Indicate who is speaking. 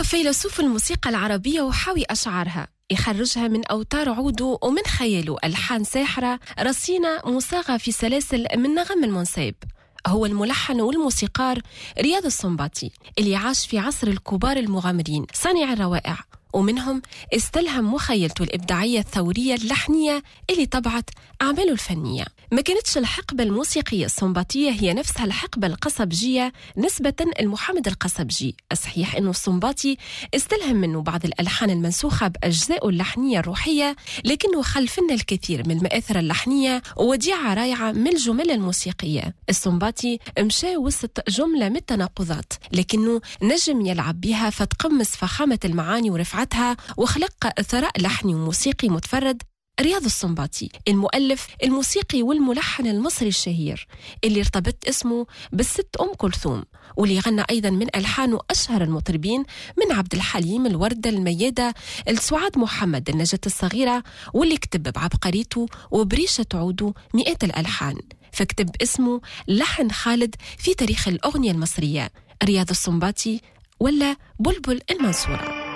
Speaker 1: فيلسوف الموسيقى العربية وحاوي أشعارها يخرجها من أوتار عوده ومن خياله ألحان ساحرة رصينة مصاغة في سلاسل من نغم المنسيب هو الملحن والموسيقار رياض السنباطي اللي عاش في عصر الكبار المغامرين صانع الروائع ومنهم استلهم مخيلته الإبداعية الثورية اللحنية اللي طبعت أعماله الفنية ما كانتش الحقبة الموسيقية السنباطية هي نفسها الحقبة القصبجية نسبة لمحمد القصبجي الصحيح أنه السنباطي استلهم منه بعض الألحان المنسوخة بأجزائه اللحنية الروحية لكنه خلف لنا الكثير من المآثر اللحنية ووديعة رائعة من الجمل الموسيقية السنباطي مشى وسط جملة من التناقضات لكنه نجم يلعب بها فتقمص فخامة المعاني ورفعتها وخلق ثراء لحني وموسيقي متفرد رياض السنباطي المؤلف الموسيقي والملحن المصري الشهير اللي ارتبط اسمه بالست أم كلثوم واللي غنى أيضا من ألحانه أشهر المطربين من عبد الحليم الوردة الميادة السعاد محمد النجاة الصغيرة واللي كتب بعبقريته وبريشة عوده مئات الألحان فكتب اسمه لحن خالد في تاريخ الأغنية المصرية رياض السنباطي ولا بلبل المنصوره